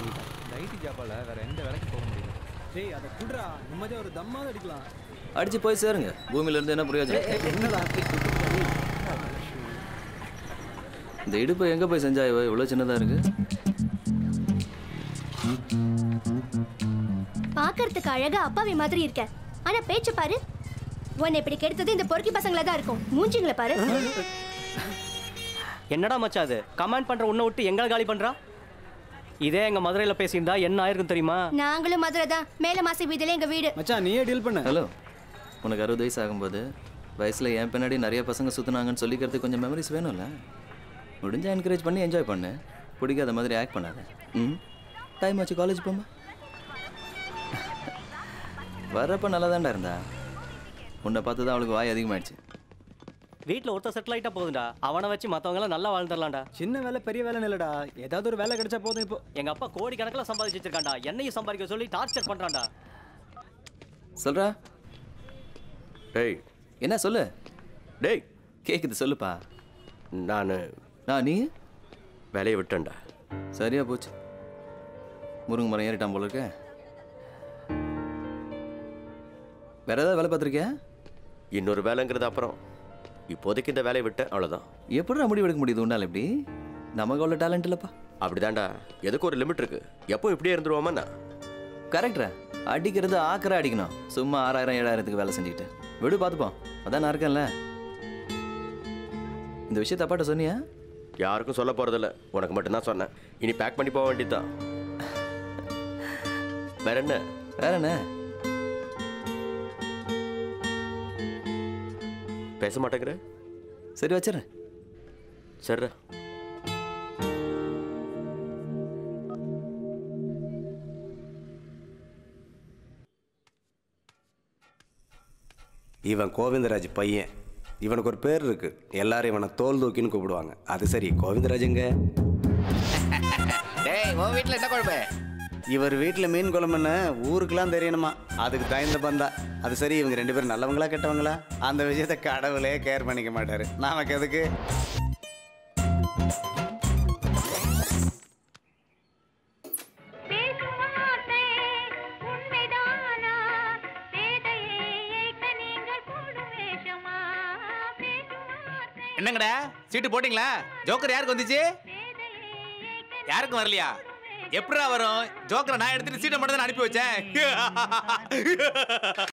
சொல்லிட்டேன் இந்த ஐடி ஜாபால வேற எந்த வேலைக்கு போக முடியல டேய் அதை குடுறா நிம்மதியா ஒரு தம்மாவது அடிக்கலாம் அடிச்சு போய் சேருங்க பூமியில இருந்து என்ன பிரயோஜனம் என்னடா இந்த இடுப்பு எங்க போய் செஞ்சா இவ இவ்வளவு சின்னதா இருக்கு பார்க்கறதுக்கு அழகா அப்பாவி மாதிரி இருக்க ஆனா பேச்சு பாரு உன்னை இப்படி கெடுத்தது இந்த பொறுக்கி பசங்கள தான் இருக்கும் மூஞ்சிங்களை பாரு என்னடா மச்சான் அது கமெண்ட் பண்ற உன்னை விட்டு எங்களை காலி பண்றா இதே எங்க மதுரையில பேசியிருந்தா என்ன ஆயிருக்கும் தெரியுமா நாங்களும் மதுரை தான் மேல மாசி வீதியில எங்க வீடு மச்சான் நீயே டீல் பண்ண ஹலோ உனக்கு அறுபது வயசு ஆகும்போது வயசுல என் பின்னாடி நிறைய பசங்க சுத்துனாங்கன்னு சொல்லிக்கிறதுக்கு கொஞ்சம் மெமரிஸ் வேணும்ல முடிஞ்சா என்கரேஜ் பண்ணி என்ஜாய் பண்ணு பிடிக்காத மாதிரி ஆக்ட் பண்ணாத ம் டைம் ஆச்சு காலேஜ் போமா வர்றப்ப நல்லா தான்டா இருந்தா உன்னை பார்த்து தான் அவளுக்கு வாய் அதிகமாயிடுச்சு வீட்ல ஒருத்தர் செட்டில் ஆயிட்டா போதும்டா அவனை வச்சு மத்தவங்க எல்லாம் நல்லா வாழ்ந்துடலாம்டா சின்ன வேலை பெரிய வேலை இல்லடா ஏதாவது ஒரு வேலை கிடைச்சா போதும் இப்போ எங்க அப்பா கோடி கணக்கில் சம்பாதிச்சு வச்சிருக்கான்டா என்னையும் சம்பாதிக்க சொல்லி டார்ச்சர் பண்றான்டா சொல்றா டேய் என்ன சொல்லு டேய் கேக்குது சொல்லுப்பா நான் நான் நீ வேலையை விட்டேன்டா சரியா போச்சு முருங்கை மரம் ஏறிட்டான் போல இருக்க வேற ஏதாவது வேலை பார்த்துருக்கியா இன்னொரு வேலைங்கிறது அப்புறம் இப்போதைக்கு இந்த வேலையை விட்டேன் அவ்வளோதான் எப்படிடா முடிவு எடுக்க முடியுது உன்னால இப்படி நமக்கு அவ்வளோ டேலண்ட் இல்லைப்பா அப்படிதான்டா எதுக்கு ஒரு லிமிட் இருக்கு எப்போ இப்படியே இருந்துருவோமா நான் கரெக்டா அடிக்கிறது ஆக்கரா அடிக்கணும் சும்மா ஆறாயிரம் ஏழாயிரத்துக்கு வேலை செஞ்சுக்கிட்டு விடு பார்த்துப்போம் அதான் நான் இருக்கேன்ல இந்த விஷயத்தை அப்பாட்ட சொன்னியா யாருக்கும் சொல்ல போறதில்ல உனக்கு மட்டும்தான் சொன்னேன் இனி பேக் பண்ணி போக வேண்டியதுதான் வேற என்ன வேற என்ன பேச மாட்டேங்கிற சரி வச்சிடறேன் சரிடா இவன் கோவிந்தராஜ் பையன் இவனுக்கு ஒரு பேர் இருக்கு எல்லாரும் இவனை தோல் தூக்கின்னு கூப்பிடுவாங்க அது சரி கோவிந்தராஜுங்க டேய் உன் வீட்டில் என்ன குழம்பு இவர் வீட்டில் மீன் குழம்புன்னு ஊருக்கெல்லாம் தெரியணுமா அதுக்கு தயந்த பந்தா அது சரி இவங்க ரெண்டு பேரும் நல்லவங்களா கெட்டவங்களா அந்த விஷயத்த கடவுளே கேர் பண்ணிக்க மாட்டாரு நமக்கு எதுக்கு என்னங்கடா சீட்டு போட்டிங்களா ஜோக்கர் யாருக்கு வந்துச்சு யாருக்கும் வரலையா எப்படா வரும் ஜோக்கரை நான் எடுத்துட்டு சீட்டை மட்டும் தான் அனுப்பி வச்சேன்